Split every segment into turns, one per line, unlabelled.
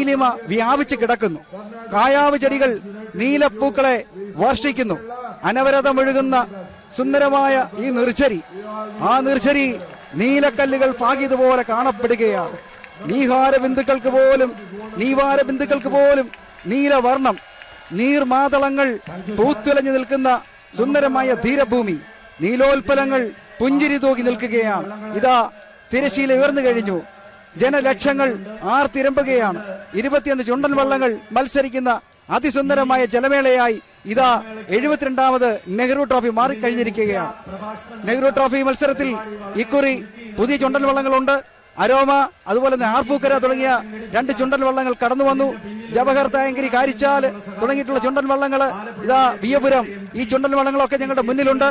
നീലിമ വ്യാപിച്ചു കിടക്കുന്നു കായാവ് ചെടികൾ നീലപ്പൂക്കളെ വർഷിക്കുന്നു അനവരതമൊഴുകുന്ന സുന്ദരമായ ഈ നിർച്ചരി ആ നിർച്ചരി നീലക്കല്ലുകൾ പാകിയതുപോലെ കാണപ്പെടുകയാണ് നീഹാര ബിന്ദുക്കൾക്ക് പോലും നീവാര ബിന്ദുക്കൾക്ക് പോലും നീലവർണം നീർമാതളങ്ങൾ പൂത്തുലഞ്ഞു നിൽക്കുന്ന സുന്ദരമായ ധീരഭൂമി നീലോൽപ്പലങ്ങൾ പുഞ്ചിരി തൂകി നിൽക്കുകയാണ് ഇതാ തിരശീല ഉയർന്നു കഴിഞ്ഞു ജനലക്ഷങ്ങൾ ആർത്തിരമ്പുകയാണ് ഇരുപത്തിയൊന്ന് ചുണ്ടൻ വള്ളങ്ങൾ മത്സരിക്കുന്ന അതിസുന്ദരമായ ജലമേളയായി ഇതാ എഴുപത്തിരണ്ടാമത് നെഹ്റു ട്രോഫി മാറിക്കഴിഞ്ഞിരിക്കുകയാണ് നെഹ്റു ട്രോഫി മത്സരത്തിൽ ഇക്കുറി പുതിയ ചുണ്ടൻ വള്ളങ്ങളുണ്ട് അരോമ അതുപോലെ തന്നെ ആർപ്പൂക്കര തുടങ്ങിയ രണ്ട് ചുണ്ടൻ വള്ളങ്ങൾ കടന്നു വന്നു ജവഹർ തായങ്കരി കാരിച്ചാല് തുടങ്ങിയിട്ടുള്ള ചുണ്ടൻ വള്ളങ്ങള് ഇതാ വിയപുരം ഈ ചുണ്ടൻ വള്ളങ്ങളൊക്കെ ഞങ്ങളുടെ മുന്നിലുണ്ട്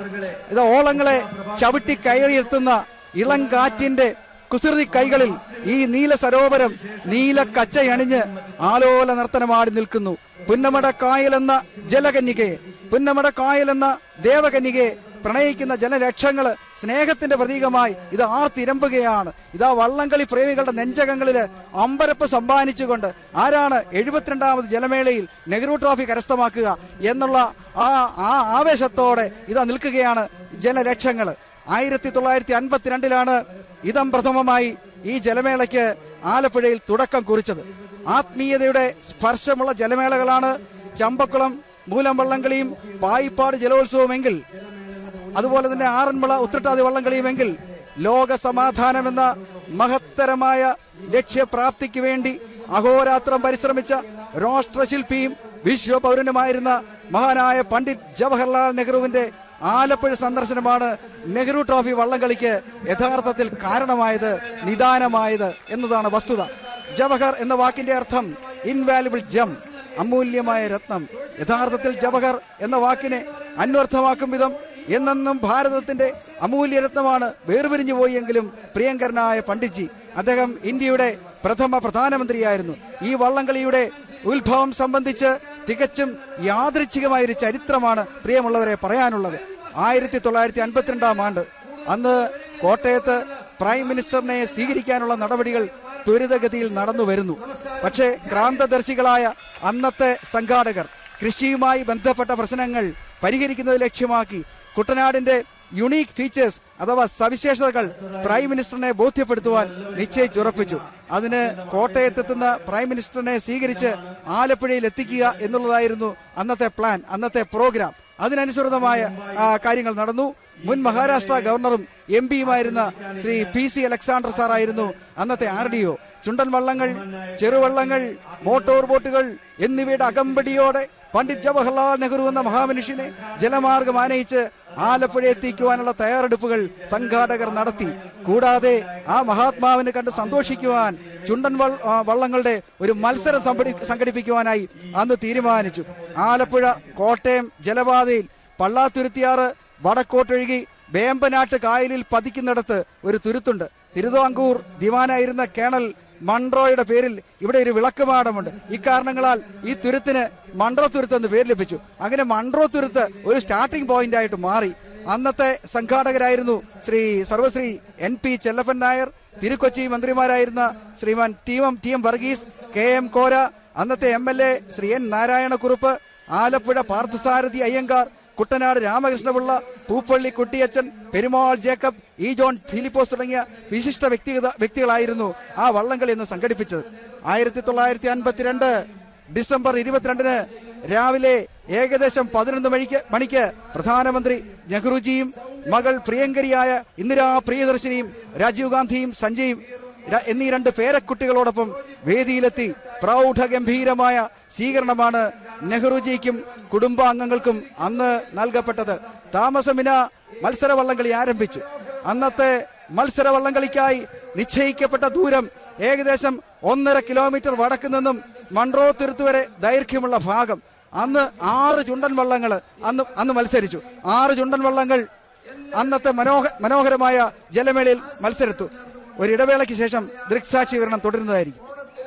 ഇതാ ഓളങ്ങളെ ചവിട്ടി കയറിയെത്തുന്ന ഇളം കാറ്റിന്റെ കുസൃതി കൈകളിൽ ഈ നീല സരോവരം നീല കച്ചയണിഞ്ഞ് ആലോല നർത്തനമാടി നിൽക്കുന്നു പുന്നമട കായൽ എന്ന ജലകന്യകയെ പുന്നമട കായൽ എന്ന ദേവകന്യകയെ പ്രണയിക്കുന്ന ജനലക്ഷങ്ങള് സ്നേഹത്തിന്റെ പ്രതീകമായി ഇത് ആർത്തിരമ്പുകയാണ് ഇതാ വള്ളംകളി പ്രേമികളുടെ നെഞ്ചകങ്ങളില് അമ്പരപ്പ് സമ്മാനിച്ചുകൊണ്ട് ആരാണ് എഴുപത്തിരണ്ടാമത് ജലമേളയിൽ നെഹ്റു ട്രോഫി കരസ്ഥമാക്കുക എന്നുള്ള ആ ആ ആവേശത്തോടെ ഇതാ നിൽക്കുകയാണ് ജനലക്ഷങ്ങള് ആയിരത്തി തൊള്ളായിരത്തി അൻപത്തിരണ്ടിലാണ് ഇതം പ്രഥമമായി ഈ ജലമേളയ്ക്ക് ആലപ്പുഴയിൽ തുടക്കം കുറിച്ചത് ആത്മീയതയുടെ സ്പർശമുള്ള ജലമേളകളാണ് ചമ്പക്കുളം മൂലം വള്ളംകളിയും പായിപ്പാട് ജലോത്സവമെങ്കിൽ അതുപോലെ തന്നെ ആറന്മുള ഉത്രട്ടാതി വള്ളംകളിയുമെങ്കിൽ ലോക സമാധാനം എന്ന മഹത്തരമായ ലക്ഷ്യപ്രാപ്തിക്ക് വേണ്ടി അഹോരാത്രം പരിശ്രമിച്ച രാഷ്ട്രശില്പിയും വിശ്വപൗരനുമായിരുന്ന മഹാനായ പണ്ഡിറ്റ് ജവഹർലാൽ നെഹ്റുവിന്റെ ആലപ്പുഴ സന്ദർശനമാണ് നെഹ്റു ട്രോഫി വള്ളംകളിക്ക് യഥാർത്ഥത്തിൽ കാരണമായത് നിദാനമായത് എന്നതാണ് വസ്തുത ജവഹർ എന്ന വാക്കിന്റെ അർത്ഥം ഇൻവാലുബിൾ ജം അമൂല്യമായ രത്നം യഥാർത്ഥത്തിൽ ജവഹർ എന്ന വാക്കിനെ അന്വർത്ഥമാക്കും വിധം എന്നെന്നും ഭാരതത്തിന്റെ അമൂല്യരത്നമാണ് വേർപിരിഞ്ഞു പോയെങ്കിലും പ്രിയങ്കരനായ പണ്ഡിറ്റ്ജി അദ്ദേഹം ഇന്ത്യയുടെ പ്രഥമ പ്രധാനമന്ത്രിയായിരുന്നു ഈ വള്ളംകളിയുടെ ഉത്ഭവം സംബന്ധിച്ച് തികച്ചും യാദൃച്ഛികമായ ഒരു ചരിത്രമാണ് പ്രിയമുള്ളവരെ പറയാനുള്ളത് ആയിരത്തി തൊള്ളായിരത്തി അൻപത്തിരണ്ടാം ആണ്ട് അന്ന് കോട്ടയത്ത് പ്രൈം മിനിസ്റ്ററിനെ സ്വീകരിക്കാനുള്ള നടപടികൾ ത്വരിതഗതിയിൽ നടന്നു വരുന്നു പക്ഷേ ക്രാന്തദർശികളായ അന്നത്തെ സംഘാടകർ കൃഷിയുമായി ബന്ധപ്പെട്ട പ്രശ്നങ്ങൾ പരിഹരിക്കുന്നത് ലക്ഷ്യമാക്കി കുട്ടനാടിന്റെ യുണീക് ഫീച്ചേഴ്സ് അഥവാ സവിശേഷതകൾ പ്രൈം മിനിസ്റ്ററിനെ ബോധ്യപ്പെടുത്തുവാൻ നിശ്ചയിച്ചുറപ്പിച്ചു അതിന് കോട്ടയത്തെത്തുന്ന പ്രൈം മിനിസ്റ്ററിനെ സ്വീകരിച്ച് ആലപ്പുഴയിൽ എത്തിക്കുക എന്നുള്ളതായിരുന്നു അന്നത്തെ പ്ലാൻ അന്നത്തെ പ്രോഗ്രാം അതിനനുസൃതമായ ആ, കാര്യങ്ങൾ നടന്നു മുൻ മഹാരാഷ്ട്ര ഗവർണറും എം പിയുമായിരുന്ന ശ്രീ പി സി അലക്സാണ്ടർ സാറായിരുന്നു അന്നത്തെ ആർ ഡി ഒ ചുണ്ടൻ വള്ളങ്ങൾ ചെറുവള്ളങ്ങൾ മോട്ടോർ ബോട്ടുകൾ എന്നിവയുടെ അകമ്പടിയോടെ പണ്ഡിറ്റ് ജവഹർലാൽ നെഹ്റു എന്ന മഹാമനുഷ്യനെ ജലമാർഗം ആനയിച്ച് ആലപ്പുഴ എത്തിക്കുവാനുള്ള തയ്യാറെടുപ്പുകൾ സംഘാടകർ നടത്തി കൂടാതെ ആ മഹാത്മാവിനെ കണ്ട് സന്തോഷിക്കുവാൻ ചുണ്ടൻ വൾ- ആ, വള്ളങ്ങളുടെ ഒരു മത്സരം സംഘടി- സംഘടിപ്പിക്കുവാനായി അന്ന് തീരുമാനിച്ചു ആലപ്പുഴ കോട്ടയം ജലപാതയിൽ പള്ളാത്തുരുത്തിയാറ് വടക്കോട്ടൊഴുകി വേമ്പനാട്ട് കായലിൽ പതിക്കുന്നിടത്ത് ഒരു തുരുത്തുണ്ട് തിരുവിതാംകൂർ ദിവാനായിരുന്ന കേണൽ മൺട്രോയുടെ പേരിൽ ഇവിടെ ഒരു വിളക്കുമാടമുണ്ട് ഇക്കാരണങ്ങളാൽ ഈ തുരുത്തിന് മൺട്രോ തുരുത്ത് എന്ന് പേര് ലഭിച്ചു അങ്ങനെ മൺട്രോ തുരുത്ത് ഒരു സ്റ്റാർട്ടിംഗ് പോയിന്റ് ആയിട്ട് മാറി അന്നത്തെ സംഘാടകരായിരുന്നു ശ്രീ സർവശ്രീ എൻ പി ചെല്ലപ്പൻ നായർ തിരുക്കൊച്ചി മന്ത്രിമാരായിരുന്ന Shriman T M T M Varghese K M Kora അന്നത്തെ M L A Shri N Narayanakurup Alappuzha Parthasarathy Iyengar Kuttanad Ramakrishnapillai Pooppally Kuttiyachan Perumal Jacob E John Philipose തുടങ്ങിയ വിശിഷ്ട വ്യക്തിഗത വ്യക്തികളായിരുന്നു ആ വള്ളംകളി എന്ന് സംഘടിപ്പിച്ചത് ആയിരത്തി തൊള്ളായിരത്തി അൻപത്തിരണ്ട് ഡിസംബർ ഇരുപത്തിരണ്ടിന് രാവിലെ ഏകദേശം പതിനൊന്ന് മണിക്ക് മണിക്ക് പ്രധാനമന്ത്രി നെഹ്റുജിയും മകൾ പ്രിയങ്കരിയായ ഇന്ദിരാ പ്രിയദർശിനിയും രാജീവ് ഗാന്ധിയും സഞ്ജയും ര- എന്നീ രണ്ട് പേരക്കുട്ടികളോടൊപ്പം വേദിയിലെത്തി പ്രൗഢഗംഭീരമായ സ്വീകരണമാണ് നെഹ്റുജിക്കും കുടുംബാംഗങ്ങൾക്കും അന്ന് നൽകപ്പെട്ടത് താമസമിന മത്സര വള്ളംകളി ആരംഭിച്ചു അന്നത്തെ മത്സര വള്ളംകളിക്കായി നിശ്ചയിക്കപ്പെട്ട ദൂരം ഏകദേശം ഒന്നര കിലോമീറ്റർ വടക്ക് നിന്നും മൺട്രോ തുരുത്ത് വരെ ദൈർഘ്യമുള്ള ഭാഗം അന്ന് ആറ് ചുണ്ടൻ വള്ളങ്ങൾ അന്ന് അന്ന് മത്സരിച്ചു ആറ് ചുണ്ടൻ വള്ളങ്ങൾ അന്നത്തെ മനോഹ മനോഹരമായ ജലമേളയിൽ മത്സരത്തു ഒരിടവേളയ്ക്ക് ശേഷം ദൃക്സാക്ഷി വിവരണം തുടരുന്നതായിരിക്കും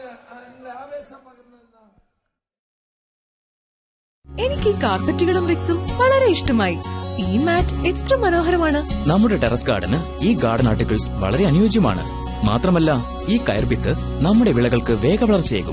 എനിക്ക് ഈ കാർപ്പറ്റുകളും റിക്സും വളരെ ഇഷ്ടമായി ഈ മാറ്റ് എത്ര മനോഹരമാണ്
നമ്മുടെ ടെറസ് ഗാർഡന് ഈ ഗാർഡൻ ആർട്ടിക്കിൾസ് വളരെ അനുയോജ്യമാണ് മാത്രമല്ല ഈ കയർഭിത്ത് നമ്മുടെ വിളകൾക്ക് വേഗവളർച്ചയേകും